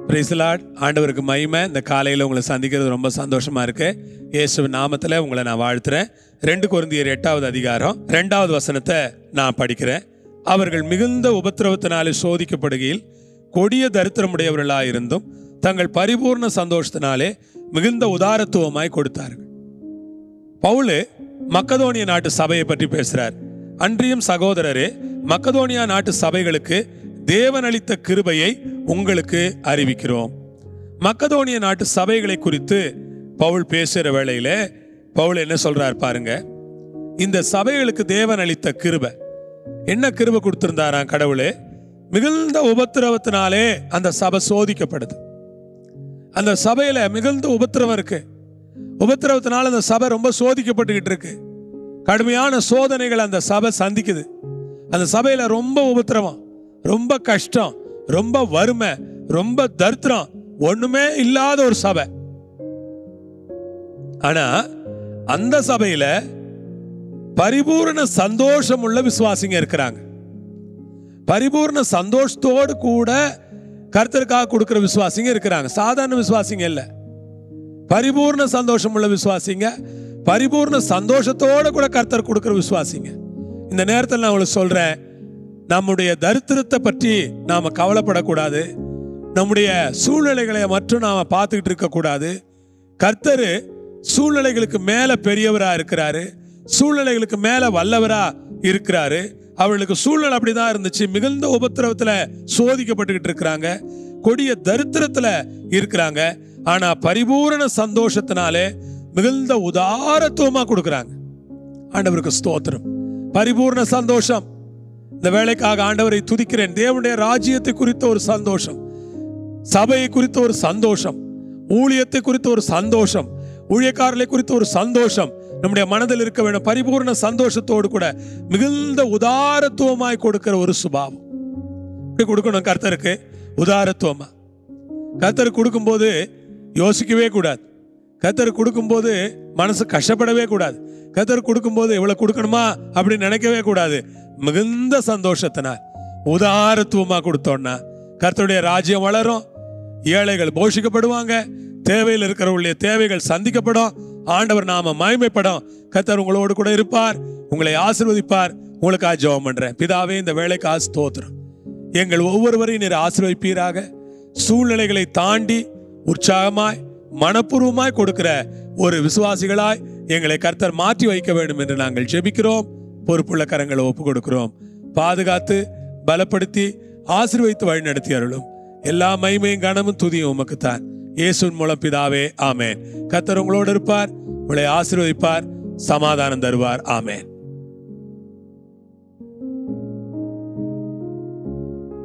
பிரைஸ்லாட் ஆண்டவருக்கு மகிமை இந்த காலையில் உங்களை சந்திக்கிறது ரொம்ப சந்தோஷமா இருக்கு இயேசு நாமத்தில் உங்களை நான் வாழ்த்துறேன் ரெண்டு குருந்தியர் எட்டாவது அதிகாரம் ரெண்டாவது வசனத்தை நான் படிக்கிறேன் அவர்கள் மிகுந்த உபத்திரவத்தினாலே சோதிக்கப்படுகையில் கொடிய தரித்திரமுடையவர்களாக இருந்தும் தங்கள் பரிபூர்ண சந்தோஷத்தினாலே மிகுந்த உதாரத்துவமாய் கொடுத்தார்கள் பவுலு மக்கதோனிய நாட்டு சபையை பற்றி பேசுறார் அன்றியும் சகோதரரே மக்கதோனியா நாட்டு சபைகளுக்கு தேவன் அளித்த கிருபையை உங்களுக்கு அறிவிக்கிறோம் மக்கதோனிய நாட்டு சபைகளை குறித்து பவுல் பேசுகிற வேளையில பவுல் என்ன சொல்றார் பாருங்க இந்த சபைகளுக்கு தேவன் அளித்த கிருபை என்ன கிருபை கொடுத்திருந்தாராம் கடவுளே மிகுந்த உபத்திரவத்தினாலே அந்த சபை சோதிக்கப்படுது அந்த சபையில மிகுந்த உபத்திரவம் இருக்கு உபத்திரவத்தினால அந்த சபை ரொம்ப சோதிக்கப்பட்டுக்கிட்டு இருக்கு கடுமையான சோதனைகள் அந்த சபை சந்திக்குது அந்த சபையில ரொம்ப உபத்திரவம் ரொம்ப கஷ்டம் ரொம்ப வறுமை ரொம்ப தரித்திரம் ஒண்ணுமே இல்லாத ஒரு சபை ஆனா அந்த சபையில பரிபூரண சந்தோஷம் உள்ள விசுவாசிங்க இருக்கிறாங்க பரிபூர்ண சந்தோஷத்தோடு கூட கர்த்தருக்காக கொடுக்கிற விசுவாசிங்க இருக்கிறாங்க சாதாரண விசுவாசிங்க இல்லை பரிபூர்ண சந்தோஷம் உள்ள விசுவாசிங்க பரிபூர்ண சந்தோஷத்தோட கூட கர்த்தர் கொடுக்கிற விசுவாசிங்க இந்த நேரத்தில் நான் உங்களுக்கு சொல்றேன் நம்முடைய தரித்திரத்தை பற்றி நாம கவலைப்படக்கூடாது நம்முடைய சூழ்நிலைகளை மட்டும் நாம பார்த்துக்கிட்டு இருக்கக்கூடாது கர்த்தர் சூழ்நிலைகளுக்கு மேல பெரியவரா இருக்கிறாரு சூழ்நிலைகளுக்கு மேல வல்லவரா இருக்கிறாரு அவர்களுக்கு சூழ்நிலை அப்படிதான் இருந்துச்சு மிகுந்த உபத்திரவத்துல சோதிக்கப்பட்டுக்கிட்டு இருக்கிறாங்க கொடிய தரித்திரத்துல இருக்கிறாங்க ஆனா பரிபூரண சந்தோஷத்தினாலே மிகுந்த உதாரத்துவமா கொடுக்குறாங்க ஆண்டவருக்கு ஸ்தோத்திரம் பரிபூர்ண சந்தோஷம் இந்த வேலைக்காக ஆண்டவரை துதிக்கிறேன் தேவனுடைய ராஜ்யத்தை குறித்த ஒரு சந்தோஷம் சபையை குறித்த ஒரு சந்தோஷம் ஊழியத்தை குறித்த ஒரு சந்தோஷம் ஊழியக்காரர்களை குறித்த ஒரு சந்தோஷம் நம்முடைய மனதில் இருக்க வேண்டும் பரிபூர்ண சந்தோஷத்தோடு கூட மிகுந்த உதாரத்துவமாய் கொடுக்கிற ஒரு சுபாவம் இப்படி கொடுக்கணும் கர்த்தருக்கு உதாரத்துவமா கர்த்தர் கொடுக்கும்போது யோசிக்கவே கூடாது கர்த்தர் கொடுக்கும்போது மனசு கஷ்டப்படவே கூடாது கர்த்தர் கொடுக்கும்போது இவ்வளவு கொடுக்கணுமா அப்படின்னு நினைக்கவே கூடாது மிகுந்த சந்தோஷத்தினால் உதாரத்துவமா கொடுத்தோன்னா கர்த்தருடைய ராஜ்யம் வளரும் ஏழைகள் போஷிக்கப்படுவாங்க தேவையில் இருக்கிறவங்களுடைய தேவைகள் சந்திக்கப்படும் ஆண்டவர் நாம மகிமைப்படும் கர்த்தர் உங்களோடு கூட இருப்பார் உங்களை ஆசீர்வதிப்பார் உங்களுக்காக ஜெபம் பண்றேன் பிதாவே இந்த வேலைக்கு ஸ்தோத்திரம் எங்கள் ஒவ்வொருவரையும் நீர் ஆசீர்வதிப்பீராக சூழ்நிலைகளை தாண்டி உற்சாகமாய் மனப்பூர்வமாய் கொடுக்கிற ஒரு விசுவாசிகளாய் எங்களை கர்த்தர் மாற்றி வைக்க வேண்டும் என்று நாங்கள் ஜெபிக்கிறோம் பொறுப்புள்ள கரங்களை ஒப்பு கொடுக்கிறோம் பாதுகாத்து பலப்படுத்தி ஆசீர்வதித்து வழி நடத்தி அருளும் எல்லா மகிமையும் கனமும் துதியும் உமக்குத்தான் இயேசுவின் மூலம் பிதாவே ஆமேன் கர்த்தர் உங்களோடு இருப்பார் உங்களை ஆசீர்வதிப்பார் சமாதானம் தருவார் ஆமேன்